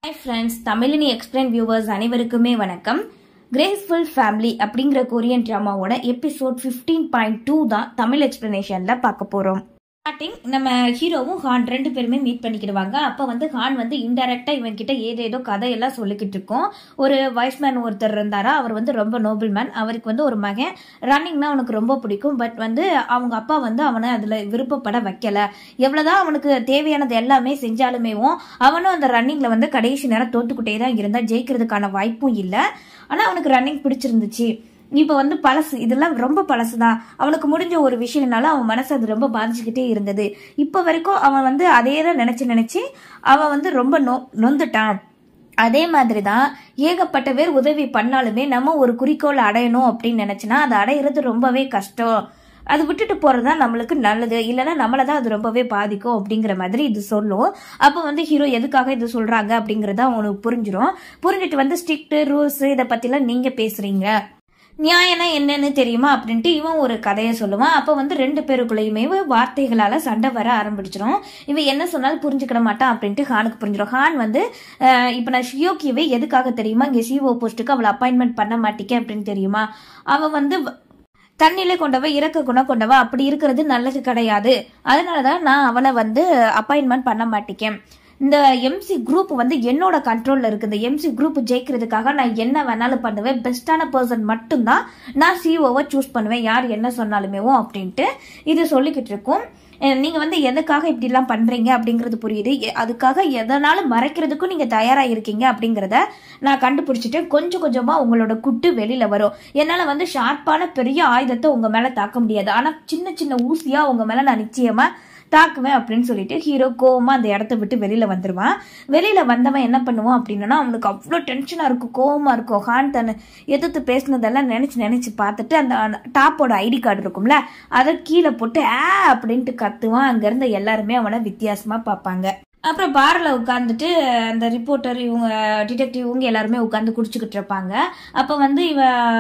hi friends Tamilini explain viewers அனைவருக்குமே வணக்கம் graceful family அப்படிங்கிற கொரியன் ட்ராமாவோட எபிசோட் 15.2 பாயிண்ட் டூ தான் தமிழ் எக்ஸ்பிளனேஷன்ல பார்க்க போறோம் ஸ்டார்டிங் நம்ம ஹீரோவும் ஹான் ரெண்டு பேருமே மீட் பண்ணிக்கிடுவாங்க அப்ப வந்து ஹான் வந்து இன்டெரக்டா இவன் கிட்ட ஏதேதோ கதையெல்லாம் சொல்லிக்கிட்டு இருக்கோம் ஒரு வாய்ஸ்மேன் ஒருத்தர் இருந்தாரா அவர் வந்து ரொம்ப நோபல் மேன் அவருக்கு வந்து ஒரு மகன் ரன்னிங்னா அவனுக்கு ரொம்ப பிடிக்கும் பட் வந்து அவங்க அப்பா வந்து அவனை அதுல விருப்பப்பட வைக்கல எவ்வளவுதான் அவனுக்கு தேவையானது எல்லாமே செஞ்சாலுமேவும் அவனும் அந்த ரன்னிங்ல வந்து கடைசி நேரம் தோத்துக்கிட்டே தான் இருந்தா ஜெயிக்கிறதுக்கான வாய்ப்பும் இல்லை ஆனா அவனுக்கு ரன்னிங் பிடிச்சிருந்துச்சு இப்போ வந்து பழசு இதெல்லாம் ரொம்ப பழசு தான் அவனுக்கு முடிஞ்ச ஒரு விஷயம்னால அவன் மனசு அது ரொம்ப பாதிச்சுக்கிட்டே இருந்தது இப்போ வரைக்கும் அவன் வந்து அதே தான் நினைச்சு நினைச்சு அவன் வந்து ரொம்ப நொ நொந்துட்டான் அதே மாதிரி தான் ஏகப்பட்ட பேர் உதவி பண்ணாலுமே நம்ம ஒரு குறிக்கோள் அடையணும் அப்படின்னு நினைச்சுன்னா அதை அடையிறது ரொம்பவே கஷ்டம் அது விட்டுட்டு போறது தான் நம்மளுக்கு நல்லது இல்லைன்னா நம்மளை தான் அது ரொம்பவே பாதிக்கும் அப்படிங்கிற மாதிரி இது சொல்லும் அப்போ வந்து ஹீரோ எதுக்காக இது சொல்றாங்க அப்படிங்கறத அவனுக்கு புரிஞ்சிடும் புரிஞ்சிட்டு வந்து ஸ்ட்ரிக்ட் ரூல்ஸ் இதை பத்திலாம் நீங்க பேசுறீங்க நியாயம்னா என்னன்னு தெரியுமா அப்படின்ட்டு இவன் ஒரு கதையை சொல்லுவான் அப்போ வந்து ரெண்டு பேருக்குள்ளேயுமே வார்த்தைகளால சண்டை வர ஆரம்பிச்சிடும் இவன் என்ன சொன்னாலும் புரிஞ்சுக்கிட மாட்டான் அப்படின்ட்டு ஹானுக்கு புரிஞ்சிடும் ஹான் வந்து அஹ், இப்போ நான் ஷியோக்கியவே எதுக்காக தெரியுமா இங்கே சிஓ போஸ்ட்டுக்கு அவளை அப்பாயின்மெண்ட் பண்ண மாட்டேங்க அப்படின்னு தெரியுமா அவன் வந்து தண்ணியில கொண்டவ இறக்க குணம் கொண்டவ அப்படி இருக்கிறது நல்லது கிடையாது அதனாலதான் நான் அவளை வந்து அப்பாயின்மெண்ட் பண்ண மாட்டேக்கேன் இந்த எம்சி குரூப் வந்து என்னோட கண்ட்ரோல்ல இருக்கு இந்த எம்சி குரூப் ஜெயிக்கிறதுக்காக நான் என்ன வேணாலும் பண்ணுவேன் பெஸ்டான பர்சன் மட்டும்தான் நான் சிஓவை சூஸ் பண்ணுவேன் யார் என்ன சொன்னாலுமேவோ அப்படின்ட்டு இது சொல்லிக்கிட்டு இருக்கும் அஹ் நீங்க வந்து எதுக்காக இப்படி எல்லாம் பண்றீங்க அப்படிங்கிறது புரியுது எ- அதுக்காக எதனாலும் மறைக்கிறதுக்கும் நீங்க தயாரா இருக்கீங்க அப்படிங்கறத நான் கண்டுபிடிச்சிட்டு கொஞ்சம் கொஞ்சமா உங்களோட குட்டு வெளியில வரும் என்னால வந்து ஷார்ப்பான பெரிய ஆயுதத்தை உங்க மேல தாக்க முடியாது ஆனா சின்ன சின்ன ஊசியா உங்க மேல நான் நிச்சயமா தாக்குவேன் அப்படின்னு சொல்லிட்டு ஹீரோ கோவமா அந்த இடத்த விட்டு வெளியில வந்துருவான் வெளியில வந்தவன் என்ன பண்ணுவான் அப்படின்னா அவனுக்கு அவ்வளோ டென்ஷனா இருக்கும் கோவமா இருக்கும் ஹான் தன்னை எதிர்த்து பேசினதெல்லாம் நினைச்சு நினைச்சு பார்த்துட்டு அந்த டாப்போட ஐடி கார்டு இருக்கும்ல அதை கீழே போட்டு ஆ அப்படின்ட்டு கத்துவான் அங்க இருந்த எல்லாருமே அவனை வித்தியாசமா பார்ப்பாங்க அப்புறம் பாரில் உட்காந்துட்டு அந்த ரிப்போர்ட்டர் இவங்க டிடெக்டிவ் இவங்க எல்லாருமே உட்காந்து குடிச்சுக்கிட்டு இருப்பாங்க அப்போ வந்து இவ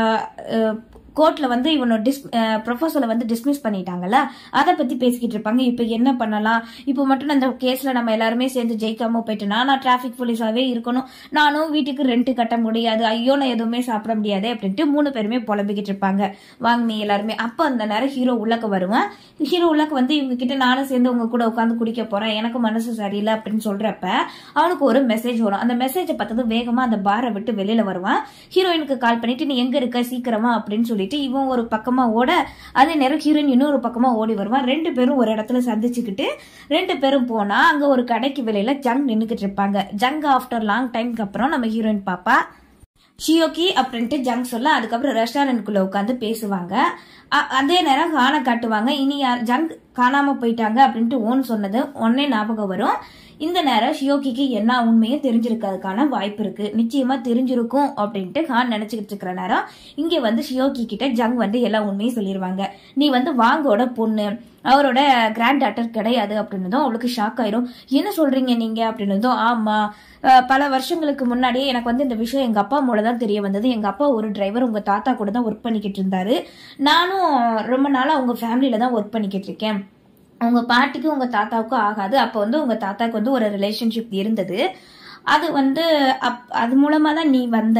கோர்ட்ல வந்து இவனோட டிஸ் ப்ரொஃபஸரை வந்து டிஸ்மிஸ் பண்ணிட்டாங்கல்ல அதை பத்தி பேசிக்கிட்டு இருப்பாங்க இப்போ என்ன பண்ணலாம் இப்போ மட்டும் அந்த கேஸ்ல நம்ம எல்லாருமே சேர்ந்து ஜெயிக்காம போயிட்டோம்னா நான் டிராஃபிக் போலீஸாவே இருக்கணும் நானும் வீட்டுக்கு ரெண்ட் கட்ட முடியாது ஐயோ நான் எதுவுமே சாப்பிட முடியாது அப்படின்ட்டு மூணு பேருமே புலம்பிக்கிட்டு இருப்பாங்க வாங்க நீ எல்லாருமே அப்போ அந்த நேரம் ஹீரோ உள்ளக்க வருவான் ஹீரோ உள்ளக்க வந்து இவங்க கிட்ட நானும் சேர்ந்து உங்க கூட உட்காந்து குடிக்க போறேன் எனக்கு மனசு சரியில்லை அப்படின்னு சொல்றப்ப அவனுக்கு ஒரு மெசேஜ் வரும் அந்த மெசேஜை பார்த்தது வேகமா அந்த பாரை விட்டு வெளியில வருவான் ஹீரோயினுக்கு கால் பண்ணிட்டு நீ எங்க இருக்க சீக்கிரமா அப்படின்னு சொல்லிட்டு இவன் ஒரு பக்கமா ஓட அதே நேரம் ஹீரோயின் இன்னொரு பக்கமா ஓடி வருவான் ரெண்டு பேரும் ஒரு இடத்துல சந்திச்சுக்கிட்டு ரெண்டு பேரும் போனா அங்க ஒரு கடைக்கு வெளியில ஜங் நின்னுக்கிட்டு இருப்பாங்க ஜங் ஆஃப்டர் லாங் டைம்க்கு அப்புறம் நம்ம ஹீரோயின் பாப்பா ஷியோகி அப்படின்ட்டு ஜங் சொல்ல அதுக்கப்புறம் ரெஸ்டாரண்ட்குள்ள உட்காந்து பேசுவாங்க அ- அதே நேரம் காண காட்டுவாங்க இனி யார் ஜங் காணாம போயிட்டாங்க அப்படின்ட்டு ஓன் சொன்னது உடனே ஞாபகம் வரும் இந்த நேரம் ஷியோகிக்கு என்ன உண்மையும் தெரிஞ்சிருக்கிறதுக்கான வாய்ப்பு இருக்கு நிச்சயமா தெரிஞ்சிருக்கும் அப்படின்ட்டு ஹான் நினைச்சுக்கிட்டு இருக்கிற நேரம் இங்க வந்து ஷியோகி கிட்ட ஜங் வந்து எல்லா உண்மையும் சொல்லிடுவாங்க நீ வந்து வாங்கோட பொண்ணு அவரோட கிராண்ட் டாட்டர் கிடையாது அப்படின்னதும் அவளுக்கு ஷாக் ஆயிரும் என்ன சொல்றீங்க நீங்க அப்படின்னதும் ஆமா அஹ், பல வருஷங்களுக்கு முன்னாடியே எனக்கு வந்து இந்த விஷயம் எங்க அப்பா மூலம் தான் தெரிய வந்தது எங்க அப்பா ஒரு டிரைவர் உங்க தாத்தா கூட தான் ஒர்க் பண்ணிக்கிட்டு இருந்தாரு நானும் ரொம்ப நாளா உங்க ஃபேமிலியில தான் ஒர்க் பண்ணிக்கிட்டு இருக்கேன் உங்க பாட்டிக்கும் உங்க தாத்தாவுக்கும் ஆகாது அப்போ வந்து உங்க தாத்தாக்கு வந்து ஒரு ரிலேஷன்ஷிப் இருந்தது அது வந்து அப் அது மூலமா தான் நீ வந்த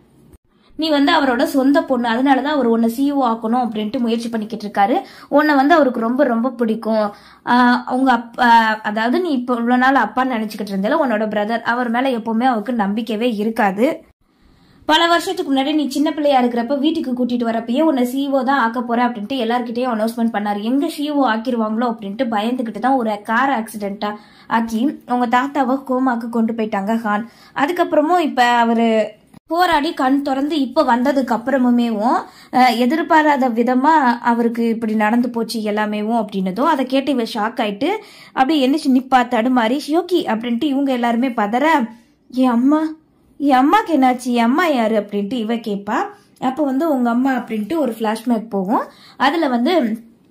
நீ வந்து அவரோட சொந்த பொண்ணு அதனாலதான் அவர் உன்னை சிஇஓ ஆக்கணும் அப்படின்ட்டு முயற்சி பண்ணிக்கிட்டு இருக்காரு உன்னை வந்து அவருக்கு ரொம்ப ரொம்ப பிடிக்கும் ஆஹ் உங்க அப்பா அதாவது நீ இப்போ இவ்வளவு நாள் அப்பான்னு நினைச்சுக்கிட்டு இருந்தால உன்னோட பிரதர் அவர் மேல எப்பவுமே அவருக்கு நம்பிக்கையே இருக்காது பல வருஷத்துக்கு முன்னாடி நீ சின்ன பிள்ளையா இருக்கிறப்ப வீட்டுக்கு கூட்டிட்டு வரப்பயே உன்னை சிஓ தான் ஆக்க போற அப்படின்ட்டு எல்லார்கிட்டயும் அனௌன்ஸ்மெண்ட் பண்ணாரு எங்க சிஓ ஆக்கிருவாங்களோ அப்படின்ட்டு பயந்துகிட்டு தான் ஒரு கார் ஆக்சிடென்ட்டா ஆக்கி உங்க தாத்தாவை கோமாக்கு கொண்டு போயிட்டாங்க ஹான் அதுக்கப்புறமும் இப்ப அவரு போராடி கண் திறந்து இப்ப வந்ததுக்கு அப்புறமுமேவும் அஹ், எதிர்பாராத விதமா அவருக்கு இப்படி நடந்து போச்சு எல்லாமேவும் அப்படின்னதும் அதை கேட்டு இவ ஷாக் ஆயிட்டு அப்படியே எந்திரிச்சு நிப்பா தடுமாறி ஷியோக்கி அப்படின்ட்டு இவங்க எல்லாருமே பதற என் அம்மா என் அம்மாக்கு என்னாச்சு என் அம்மா யாரு அப்படின்ட்டு இவ கேட்பா அப்போ வந்து உங்க அம்மா அப்படின்ட்டு ஒரு ஃபிளாஷ்பேக் போகும் அதுல வந்து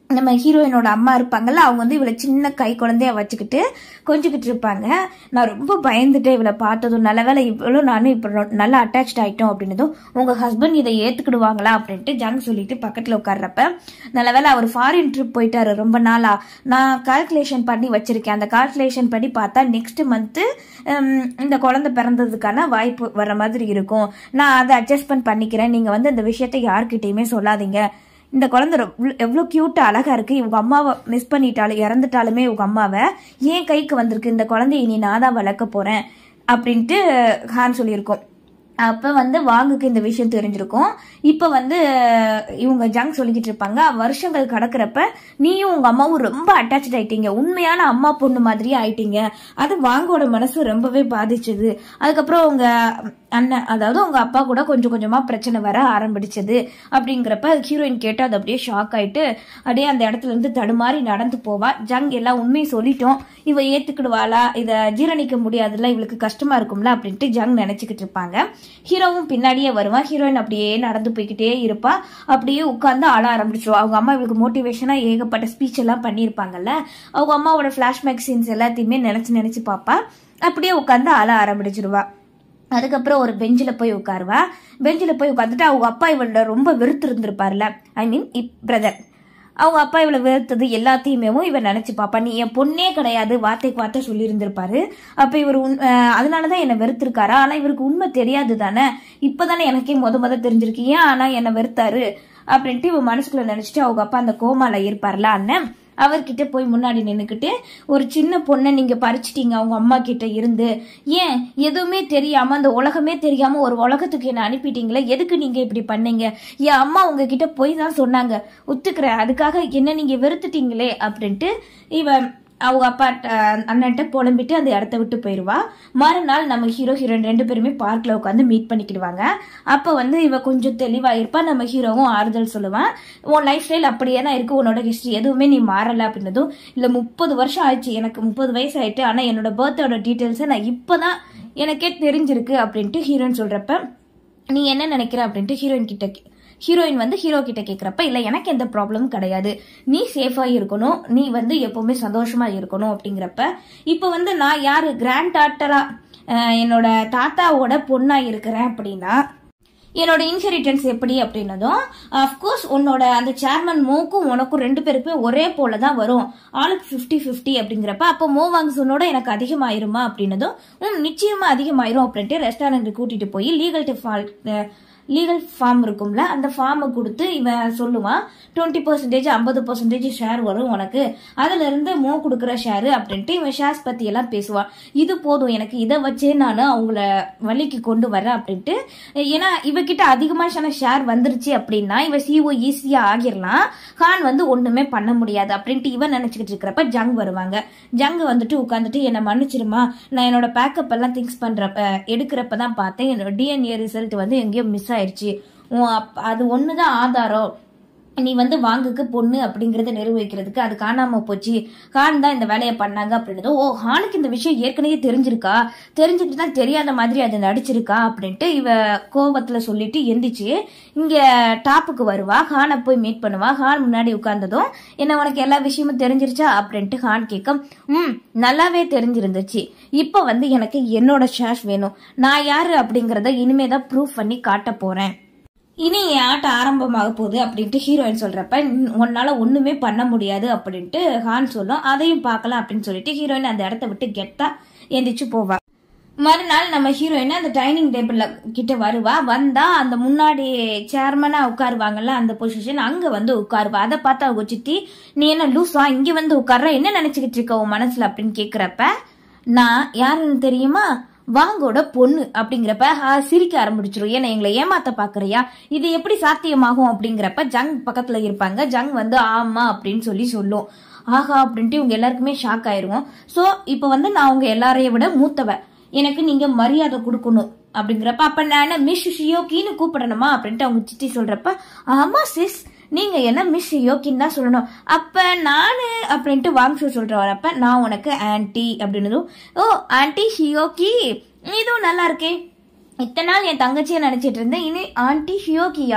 நம்ம ஹீரோயினோட அம்மா இருப்பாங்கல்ல அவங்க வந்து இவளை சின்ன கை குழந்தைய வச்சுக்கிட்டு கொஞ்சிக்கிட்டு இருப்பாங்க நான் ரொம்ப பயந்துட்டேன் இவளை பார்த்ததும் நல்ல வேலை இவ்வளோ நானும் இப்போ ரொ- நல்லா அட்டாச்ட் ஆயிட்டோம் அப்படின்னதும் உங்க ஹஸ்பண்ட் இதை ஏத்துக்கிடுவாங்களா அப்படின்ட்டு ஜங் சொல்லிட்டு பக்கத்துல உட்கார்றப்ப நல்ல வேலை அவர் ஃபாரின் ட்ரிப் போயிட்டாரு ரொம்ப நாளா நான் கால்குலேஷன் பண்ணி வச்சிருக்கேன் அந்த கால்குலேஷன் படி பார்த்தா நெக்ஸ்ட் மந்த்து இந்த குழந்தை பிறந்ததுக்கான வாய்ப்பு வர மாதிரி இருக்கும் நான் அதை அட்ஜஸ்ட்மெண்ட் பண்ணிக்கிறேன் நீங்க வந்து இந்த விஷயத்தை யார்கிட்டயுமே சொல்லாதீங்க இந்த குழந்தை ரொம்ப- எவ்வளவு கியூட்டா அழகா இருக்கு இவங்க அம்மாவை மிஸ் பண்ணிட்டாலும் இறந்துட்டாலுமே இவங்க அம்மாவை ஏன் கைக்கு வந்திருக்கு இந்த குழந்தைய இனி நான் தான் வளர்க்க போறேன் அப்படின்ட்டு ஹான் சொல்லியிருக்கோம் அப்ப வந்து வாங்குக்கு இந்த விஷயம் தெரிஞ்சிருக்கும் இப்ப வந்து இவங்க ஜங் சொல்லிக்கிட்டு இருப்பாங்க வருஷங்கள் கடக்கிறப்ப நீயும் உங்க அம்மாவும் ரொம்ப அட்டாச் ஆயிட்டீங்க உண்மையான அம்மா பொண்ணு மாதிரியே ஆயிட்டீங்க அது வாங்கோட மனசு ரொம்பவே பாதிச்சது அதுக்கப்புறம் உங்க அண்ணன் அதாவது உங்க அப்பா கூட கொஞ்சம் கொஞ்சமா பிரச்சனை வர ஆரம்பிச்சது அப்படிங்கிறப்ப ஹீரோயின் கேட்டு அது அப்படியே ஷாக் ஆயிட்டு அப்படியே அந்த இடத்துல இருந்து தடுமாறி நடந்து போவா ஜங் எல்லாம் உண்மையை சொல்லிட்டோம் இவ ஏத்துக்கிடுவாளா இத ஜீரணிக்க முடியாதுல்ல இவளுக்கு கஷ்டமா இருக்கும்ல அப்படின்ட்டு ஜங் நினைச்சுக்கிட்டு இருப்பாங்க ஹீரோவும் பின்னாடியே வருவான் ஹீரோயின் அப்படியே நடந்து போய்கிட்டே இருப்பா அப்படியே உட்கார்ந்து ஆள ஆரம்பிச்சிருவா அவங்க அம்மா இவளுக்கு மோட்டிவேஷனா ஏகப்பட்ட ஸ்பீச் எல்லாம் பண்ணியிருப்பாங்கல்ல அவங்க அம்மாவோட ஃபிளாஷ்பேக் சீன்ஸ் எல்லாத்தையுமே நினைச்சு நினைச்சு பாப்பா அப்படியே உட்கார்ந்து ஆள ஆரம்பிச்சிருவா அதுக்கப்புறம் ஒரு பெஞ்சில் போய் உட்காருவா பெஞ்சில் போய் உட்காந்துட்டு அவங்க அப்பா இவளோட ரொம்ப வெறுத்து இருந்திருப்பார்ல ஐ மீன் இப் பிரதர் அவங்க அப்பா இவளை வெறுத்தது எல்லாத்தையுமே இவன் நினைச்சு பாப்பா நீ என் பொண்ணே கிடையாது வார்த்தைக்கு வார்த்தை சொல்லி இருந்திருப்பாரு அப்ப இவர் உண்- அஹ் அதனாலதான் என்ன வெறுத்திருக்காரா ஆனா இவருக்கு உண்மை தெரியாது தானே இப்பதானே எனக்கே முத முத தெரிஞ்சிருக்கு ஏன் ஆனா என்ன வெறுத்தாரு அப்படின்ட்டு இவன் மனசுக்குள்ள நினைச்சிட்டு அவங்க அப்பா அந்த கோமால இருப்பார்ல அண்ணன் அவர்கிட்ட போய் முன்னாடி நின்னுக்கிட்டு ஒரு சின்ன பொண்ணை நீங்க பறிச்சிட்டீங்க அவங்க அம்மா கிட்ட இருந்து ஏன் எதுவுமே தெரியாம அந்த உலகமே தெரியாம ஒரு உலகத்துக்கு என்ன அனுப்பிட்டீங்களே எதுக்கு நீங்க இப்படி பண்ணீங்க என் அம்மா உங்ககிட்ட போய் தான் சொன்னாங்க ஒத்துக்கிறேன் அதுக்காக என்ன நீங்க வெறுத்துட்டீங்களே அப்படின்ட்டு இவன் அவங்க அப்பா அண்ணன்ட்ட புலம்பிட்டு அந்த இடத்த விட்டு போயிடுவா மறுநாள் நம்ம ஹீரோ ஹீரோயின் ரெண்டு பேருமே பார்க்ல உட்காந்து மீட் பண்ணிக்கிடுவாங்க அப்போ வந்து இவ கொஞ்சம் தெளிவா இருப்பா நம்ம ஹீரோவும் ஆறுதல் சொல்லுவான் உன் லைஃப் ஸ்டைல் அப்படியே தான் இருக்கு உன்னோட ஹிஸ்டரி எதுவுமே நீ மாறல அப்படின்னதும் இல்ல முப்பது வருஷம் ஆயிடுச்சு எனக்கு முப்பது வயசு ஆயிட்டு ஆனா என்னோட பர்த்டோட டீட்டெயில்ஸை நான் இப்பதான் எனக்கே தெரிஞ்சிருக்கு அப்படின்ட்டு ஹீரோயின் சொல்றப்ப நீ என்ன நினைக்கிற அப்படின்ட்டு ஹீரோயின் கிட்ட கே- ஹீரோயின் வந்து ஹீரோ கிட்ட கேக்குறப்ப இல்ல எனக்கு எந்த ப்ராப்ளமும் கிடையாது நீ சேஃபா இருக்கணும் நீ வந்து எப்பவுமே சந்தோஷமா இருக்கணும் அப்படிங்கிறப்ப இப்ப வந்து நான் யாரு கிராண்ட் டாட்டரா என்னோட தாத்தாவோட பொண்ணா இருக்கிறேன் அப்படின்னா என்னோட இன்ஹெரிட்டன்ஸ் எப்படி அப்படின்னதும் அஃப்கோர்ஸ் உன்னோட அந்த சேர்மன் மோக்கும் உனக்கும் ரெண்டு பேருக்குமே ஒரே போல தான் வரும் ஆளுக்கு ஃபிஃப்டி ஃபிஃப்டி அப்படிங்கிறப்ப அப்போ மோ வாங்ஸனோட எனக்கு அதிகமாயிருமா அப்படின்னதும் ம் நிச்சயமா அதிகமாயிரும் அப்படின்ட்டு ரெஸ்டாரண்ட் கூட்டிட்டு போய் லீகல் டிஃபால்ட் லீகல் ஃபார்ம் இருக்கும்ல அந்த ஃபார்மை கொடுத்து இவன் சொல்லுவான் டுவெண்ட்டி பர்சன்டேஜ் ஐம்பது பர்சன்டேஜ் ஷேர் வரும் உனக்கு அதுல இருந்து மோ கொடுக்குற ஷேர் அப்படின்ட்டு இவன் ஷேர்ஸ் பத்தி எல்லாம் பேசுவான் இது போதும் எனக்கு இதை வச்சே நான் அவங்கள வழிக்கு கொண்டு வரேன் அப்படின்ட்டு ஏன்னா இவகிட்ட அதிகமான ஷேர் வந்துருச்சு அப்படின்னா இவ சிஓ ஈஸியா ஆகிடலாம் கான் வந்து ஒண்ணுமே பண்ண முடியாது அப்படின்ட்டு இவன் நினைச்சுக்கிட்டு இருக்கிறப்ப ஜங் வருவாங்க ஜங் வந்துட்டு உட்காந்துட்டு என்னை மன்னிச்சிருமா நான் என்னோட பேக்கப் எல்லாம் திங்ஸ் பண்றப்ப எடுக்கிறப்ப தான் பார்த்தேன் என்னோட டிஎன்ஏ ரிசல்ட் வந்து எங்கேயோ மிஸ் ஆயிடுச்சு உன் அப்- அது ஒண்ணுதான் ஆதாரம் நீ வந்து வாங்குக்கு பொண்ணு அப்படிங்கறத நிரூபிக்கிறதுக்கு அது காணாம போச்சு ஹான் தான் இந்த வேலையை பண்ணாங்க அப்படின்னது ஓ ஹானுக்கு இந்த விஷயம் ஏற்கனவே தெரிஞ்சிருக்கா தெரிஞ்சுட்டு தான் தெரியாத மாதிரி அது நடிச்சிருக்கா அப்படின்ட்டு இவ கோபத்துல சொல்லிட்டு எந்திரிச்சு இங்க டாப்புக்கு வருவா ஹானை போய் மீட் பண்ணுவா ஹான் முன்னாடி உட்கார்ந்ததும் என்ன உனக்கு எல்லா விஷயமும் தெரிஞ்சிருச்சா அப்படின்ட்டு ஹான் கேட்கும் ம் நல்லாவே தெரிஞ்சிருந்துச்சு இப்போ வந்து எனக்கு என்னோட ஷேர்ஸ் வேணும் நான் யாரு அப்படிங்கறத இனிமே தான் ப்ரூஃப் பண்ணி காட்ட போறேன் இனி என் ஆட்டம் ஆரம்பமாக போகுது அப்படின்ட்டு ஹீரோயின் சொல்றப்ப "உன்- உன்னால ஒண்ணுமே பண்ண முடியாது அப்படின்ட்டு ஹான் சொல்லும் அதையும் பார்க்கலாம் அப்படின்னு சொல்லிட்டு ஹீரோயின் அந்த இடத்த விட்டு கெத்தா எந்திரிச்சு போவா மறுநாள் நம்ம ஹீரோயின் அந்த டைனிங் டேபிள்ல கிட்ட வருவா வந்தா அந்த முன்னாடி சேர்மனா உட்காருவாங்கல்ல அந்த பொசிஷன் அங்க வந்து உட்காருவா அதை பார்த்து அவங்க சித்தி நீ என்ன லூசா இங்க வந்து உட்கார்ற என்ன நினைச்சுக்கிட்டு இருக்க உன் மனசுல அப்படின்னு கேக்குறப்ப நான் யாருன்னு தெரியுமா வாங்கோட பொண்ணு அப்படிங்கிறப்ப ஆ, சிரிக்க ஆரம்பிச்சிரும் ஏன்னா எங்களை ஏமாத்த பாக்குறியா இது எப்படி சாத்தியமாகும் அப்படிங்கிறப்ப ஜங் பக்கத்துல இருப்பாங்க ஜங் வந்து ஆமா அப்படின்னு சொல்லி சொல்லும் ஆஹா அப்படின்ட்டு இவங்க எல்லாருக்குமே ஷாக் ஆயிருவோம் சோ இப்போ வந்து நான் உங்க எல்லாரையும் விட மூத்தவ எனக்கு நீங்க மரியாதை கொடுக்கணும் அப்படிங்கிறப்ப அப்ப நான் மிஸ் ஷியோக்கின்னு கூப்பிடணுமா அப்படின்ட்டு அவங்க சித்தி சொல்றப்ப ஆமா சிஸ் நீங்க என்ன மிஸ் யோக்கின்னு தான் சொல்லணும் அப்ப நானு அப்படின்ட்டு வாங்ஷோ சொல்றப்ப நான் உனக்கு ஆன்ட்டி அப்படின்னதும் ஓ ஆன்ட்டி ஷியோக்கி இதுவும் நல்லா இருக்கே இத்தனை நாள் என் தங்கச்சியை நினைச்சிட்டு இருந்தேன் இனி ஆன்ட்டி ஷியோக்கியா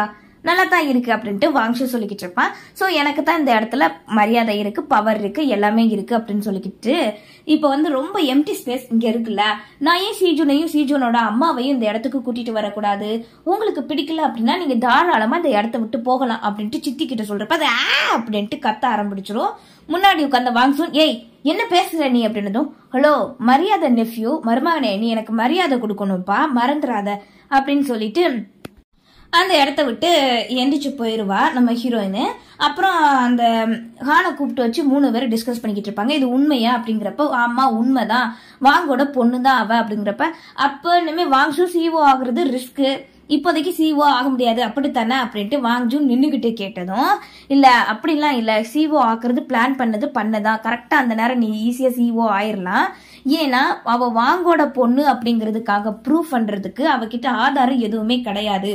நல்லா தான் இருக்கு அப்படின்ட்டு வாங்ஷு சொல்லிக்கிட்டு இருப்பான் ஸோ எனக்கு தான் இந்த இடத்துல மரியாதை இருக்கு பவர் இருக்கு எல்லாமே இருக்கு அப்படின்னு சொல்லிக்கிட்டு இப்போ வந்து ரொம்ப எம்டி ஸ்பேஸ் இங்க இருக்குல்ல நான் ஏன் சீஜுனையும் சீஜுனோட அம்மாவையும் இந்த இடத்துக்கு கூட்டிட்டு வரக்கூடாது உங்களுக்கு பிடிக்கல அப்படின்னா நீங்க தாராளமா இந்த இடத்த விட்டு போகலாம் அப்படின்ட்டு சித்தி கிட்ட சொல்றப்ப அது ஆ அப்படின்ட்டு கத்த ஆரம்பிச்சிரும் முன்னாடி உட்காந்த வாங்சூன் ஏய் என்ன பேசுற நீ அப்படின்னதும் ஹலோ மரியாதை நெஃப்யூ மருமகனே நீ எனக்கு மரியாதை கொடுக்கணும்ப்பா மறந்துடாத அப்படின்னு சொல்லிட்டு அந்த இடத்த விட்டு எந்திரிச்சு போயிடுவா நம்ம ஹீரோயின் அப்புறம் அந்த ஹானை கூப்பிட்டு வச்சு மூணு பேர் டிஸ்கஸ் பண்ணிக்கிட்டு இருப்பாங்க இது உண்மையா அப்படிங்கிறப்ப ஆமா உண்மைதான் வாங்கோட பொண்ணு தான் அவ அப்படிங்கிறப்ப அப்ப இனிமே வாங்ஸு சிஓ ஆகுறது ரிஸ்க்கு இப்போதைக்கு சிஓ ஆக முடியாது அப்படித்தானே அப்படின்ட்டு வாங்ஜூ நின்றுகிட்டு கேட்டதும் இல்ல அப்படிலாம் இல்ல சிஓ ஆக்குறது பிளான் பண்ணது பண்ணதான் கரெக்டா அந்த நேரம் நீ ஈஸியா சிஓ ஆயிரலாம் ஏன்னா அவ வாங்கோட பொண்ணு அப்படிங்கிறதுக்காக ப்ரூவ் பண்றதுக்கு அவகிட்ட ஆதாரம் எதுவுமே கிடையாது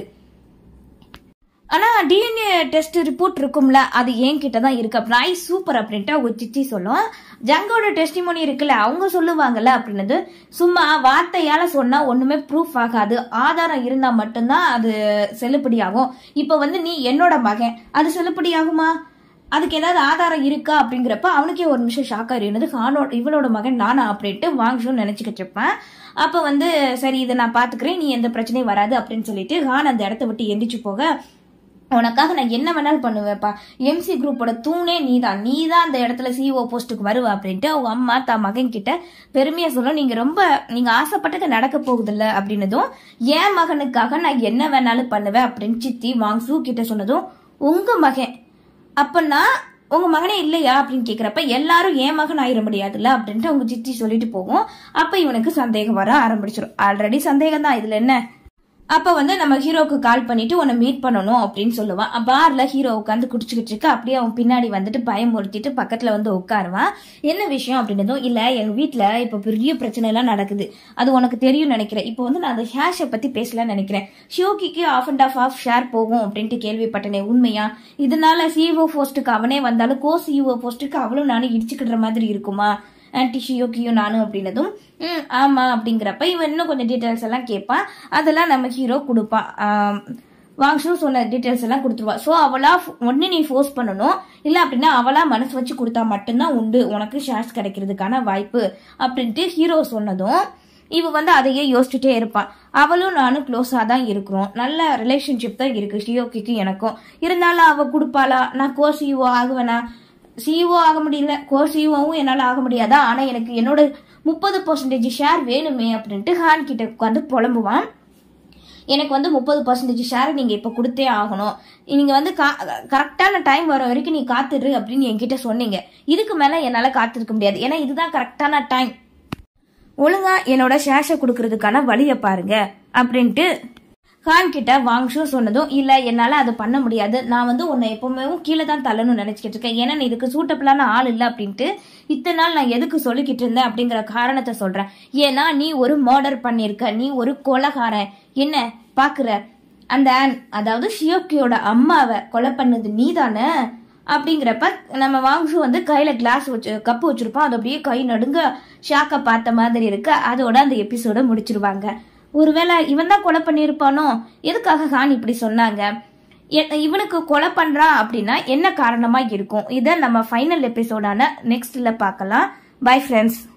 ஆனா டிஎன்ஏ டெஸ்ட் ரிப்போர்ட் இருக்கும்ல அது என்கிட்ட தான் இருக்கு அப்படின்னா ஐ சூப்பர் அப்படின்ட்டு அவங்க சிச்சி சொல்லும் ஜங்கோட டெஸ்டிமோனி இருக்குல்ல அவங்க சொல்லுவாங்கல்ல அப்படின்னது சும்மா வார்த்தையால சொன்னா ஒண்ணுமே ப்ரூஃப் ஆகாது ஆதாரம் இருந்தா மட்டும்தான் அது செல்லுபடியாகும் இப்போ வந்து நீ என்னோட மகன் அது செல்லுபடியாகுமா அதுக்கு ஏதாவது ஆதாரம் இருக்கா அப்படிங்கிறப்ப அவனுக்கே ஒரு நிமிஷம் ஷாக் ஆயிருந்தது ஹானோட இவளோட மகன் நானா அப்படின்ட்டு வாங்ஷுன்னு நினைச்சுக்கிட்டு இருப்பேன் அப்போ வந்து சரி இதை நான் பாத்துக்கிறேன் நீ எந்த பிரச்சனையும் வராது அப்படின்னு சொல்லிட்டு ஹான் அந்த இடத்த விட்டு எந்திரிச்சு போக உனக்காக நான் என்ன வேணாலும் பண்ணுவேப்பா எம்சி குரூப்போட தூணே நீதான் நீ தான் அந்த இடத்துல சிஓ போஸ்ட்டுக்கு வருவ அப்படின்ட்டு அவங்க அம்மா தான் மகன் கிட்ட பெருமையா சொல்லும் நீங்க ரொம்ப நீங்க ஆசைப்பட்டது நடக்க போகுதில்ல அப்படின்னதும் என் மகனுக்காக நான் என்ன வேணாலும் பண்ணுவேன் அப்படின்னு சித்தி வாங்சு கிட்ட சொன்னதும் உங்க மகன் அப்பன்னா உங்க மகனே இல்லையா அப்படின்னு கேக்குறப்ப எல்லாரும் என் மகன் ஆயிட முடியாதுல்ல அப்படின்ட்டு அவங்க சித்தி சொல்லிட்டு போகும் அப்ப இவனுக்கு சந்தேகம் வர ஆரம்பிச்சிடும் ஆல்ரெடி சந்தேகம் தான் இதுல என்ன அப்ப வந்து நம்ம ஹீரோக்கு கால் பண்ணிட்டு உன்னை மீட் பண்ணணும் அப்படின்னு சொல்லுவான் பார்ல ஹீரோ உட்காந்து குடிச்சுக்கிட்டு இருக்கு அப்படியே அவன் பின்னாடி வந்துட்டு பயமுறுத்திட்டு பக்கத்துல வந்து உட்காருவான் என்ன விஷயம் அப்படின்னதும் இல்ல எங்க வீட்ல இப்ப பெரிய பிரச்சனை எல்லாம் நடக்குது அது உனக்கு தெரியும் நினைக்கிறேன் இப்போ வந்து நான் அந்த ஹேஷை பத்தி பேசலாம்னு நினைக்கிறேன் ஷியோகிக்கு half and half half share போகும் அப்படின்ட்டு கேள்விப்பட்டனே உண்மையா இதனால சிஓ போஸ்ட்டுக்கு அவனே வந்தாலும் கோ சிஓ போஸ்ட்டுக்கு அவளும் நானும் இடிச்சுக்கிற மாதிரி இருக்குமா ஆன்டி ஷியோக்கியும் நானும் அப்படின்னதும் ம் ஆமா அப்படிங்கிறப்ப இவன் இன்னும் கொஞ்சம் டீட்டெயில்ஸ் எல்லாம் கேட்பான் அதெல்லாம் நம்ம ஹீரோ கொடுப்பான் ஆம், வாங்ஷு சொன்ன டீட்டெயில்ஸ் எல்லாம் கொடுத்துருவா ஸோ அவளா ஒன்று நீ ஃபோர்ஸ் பண்ணணும் இல்லை அப்படின்னா அவளா மனசு வச்சு கொடுத்தா மட்டும்தான் உண்டு உனக்கு ஷேர்ஸ் கிடைக்கிறதுக்கான வாய்ப்பு அப்படின்ட்டு ஹீரோ சொன்னதும் இவ வந்து அதையே யோசிச்சுட்டே இருப்பான் அவளும் நானும் க்ளோஸாக தான் இருக்கிறோம் நல்ல ரிலேஷன்ஷிப் தான் இருக்கு ஷியோக்கிக்கு எனக்கும் இருந்தாலும் அவ கொடுப்பாளா நான் கோ சிஓ ஆகுவேனா சிஇஓ ஆக முடியல கோ சிஇஓவும் என்னால் ஆக முடியாதா ஆனால் எனக்கு என்னோட முப்பது பர்சன்டேஜ் ஷேர் வேணுமே அப்படின்ட்டு ஹான் கிட்ட உட்காந்து புலம்புவான் எனக்கு வந்து முப்பது பர்சன்டேஜ் ஷேர் நீங்கள் இப்போ கொடுத்தே ஆகணும் நீங்கள் வந்து கா கரெக்டான டைம் வர வரைக்கும் நீ காத்துரு அப்படின்னு என்கிட்ட சொன்னீங்க இதுக்கு மேலே என்னால் காத்திருக்க முடியாது ஏன்னா இதுதான் கரெக்டான டைம் ஒழுங்கா என்னோட ஷேர்ஸை கொடுக்கறதுக்கான வழியை பாருங்க அப்படின்ட்டு கான் கிட்ட வாங்ஷு சொன்னதும் இல்ல என்னால அதை பண்ண முடியாது நான் வந்து உன்னை எப்பவுமே கீழே தான் தள்ளணும்னு நினைச்சிட்டு இருக்கேன் ஏன்னா நீ இதுக்கு சூட்டபிளான ஆள் இல்லை அப்படின்ட்டு இத்தனை நாள் நான் எதுக்கு சொல்லிக்கிட்டு இருந்தேன் அப்படிங்கிற காரணத்தை சொல்றேன் ஏன்னா நீ ஒரு மர்டர் பண்ணிருக்க நீ ஒரு கொலகாரன் என்ன பாக்குற அந்த ஆன் அதாவது ஷியோக்கியோட அம்மாவை கொலை பண்ணது நீதானே அப்படிங்கிறப்ப நம்ம வாங்ஷு வந்து கையில கிளாஸ் வச்சு கப்பு வச்சிருப்போம் அது அப்படியே கை நடுங்க ஷாக்கை பார்த்த மாதிரி இருக்கு அதோட அந்த எபிசோட முடிச்சிருவாங்க ஒருவேளை இவன் தான் கொலை பண்ணியிருப்பானோ எதுக்காக ஹான் இப்படி சொன்னாங்க எ- இவனுக்கு கொலை பண்றான் அப்படின்னா என்ன காரணமா இருக்கும் இதை நம்ம ஃபைனல் எபிசோடான நெக்ஸ்ட்ல பார்க்கலாம் பை ஃப்ரெண்ட்ஸ்